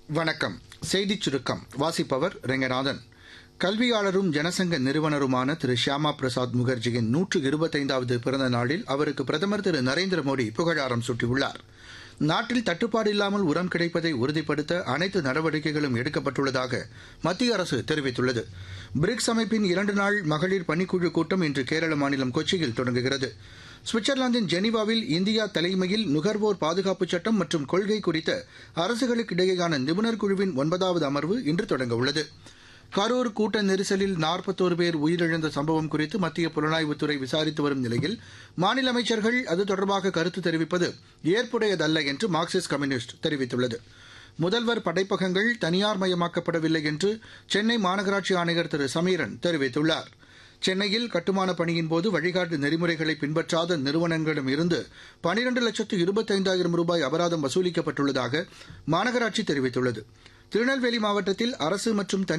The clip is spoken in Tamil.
வணக்கம் செய்திச் சுருக்கம் வாசிப்பவர் ரெங்கநாதன் கல்வியாளரும் ஜனசங்க நிறுவனருமான திரு ஷியாமா பிரசாத் முகர்ஜியின் நூற்று இருபத்தைந்தாவது பிறந்த நாளில் அவருக்கு பிரதமர் திரு நரேந்திர மோடி புகழாரம் சூட்டியுள்ளார் நாட்டில் தட்டுப்பாடு இல்லாமல் உரம் கிடைப்பதை உறுதிப்படுத்த அனைத்து நடவடிக்கைகளும் எடுக்கப்பட்டுள்ளதாக மத்திய அரசு தெரிவித்துள்ளது பிரிக்ஸ் அமைப்பின் இரண்டு நாள் மகளிர் பணிக்குழு கூட்டம் இன்று கேரள மாநிலம் கொச்சியில் தொடங்குகிறது சுவிட்சர்லாந்தின் ஜெனீவாவில் இந்தியா தலைமையில் நுகர்வோர் பாதுகாப்பு சட்டம் மற்றும் கொள்கை குறித்த அரசுகளுக்கிடையேயான நிபுணர் குழுவின் ஒன்பதாவது அமர்வு இன்று தொடங்கவுள்ளது கரூர் கூட்ட நெரிசலில் நாற்பத்தோரு பேர் உயிரிழந்த சம்பவம் குறித்து மத்திய புலனாய்வுத்துறை விசாரித்து வரும் நிலையில் மாநில அமைச்சர்கள் அது தொடர்பாக கருத்து தெரிவிப்பது ஏற்புடையதல்ல என்று மார்க்சிஸ்ட் கம்யூனிஸ்ட் தெரிவித்துள்ளது முதல்வர் படைப்பகங்கள் தனியார் மயமாக்கப்படவில்லை என்று சென்னை மாநகராட்சி ஆணையர் திரு சமீரன் தெரிவித்துள்ளார் சென்னையில் கட்டுமான பணியின் போது வழிகாட்டு நெறிமுறைகளை பின்பற்றாத நிறுவனங்களிடம் இருந்து பனிரண்டு லட்சத்து இருபத்தைந்தாயிரம் ரூபாய் அபராதம் வசூலிக்கப்பட்டுள்ளதாக மாநகராட்சி தெரிவித்துள்ளது திருநெல்வேலி மாவட்டத்தில் அரசு மற்றும் தனி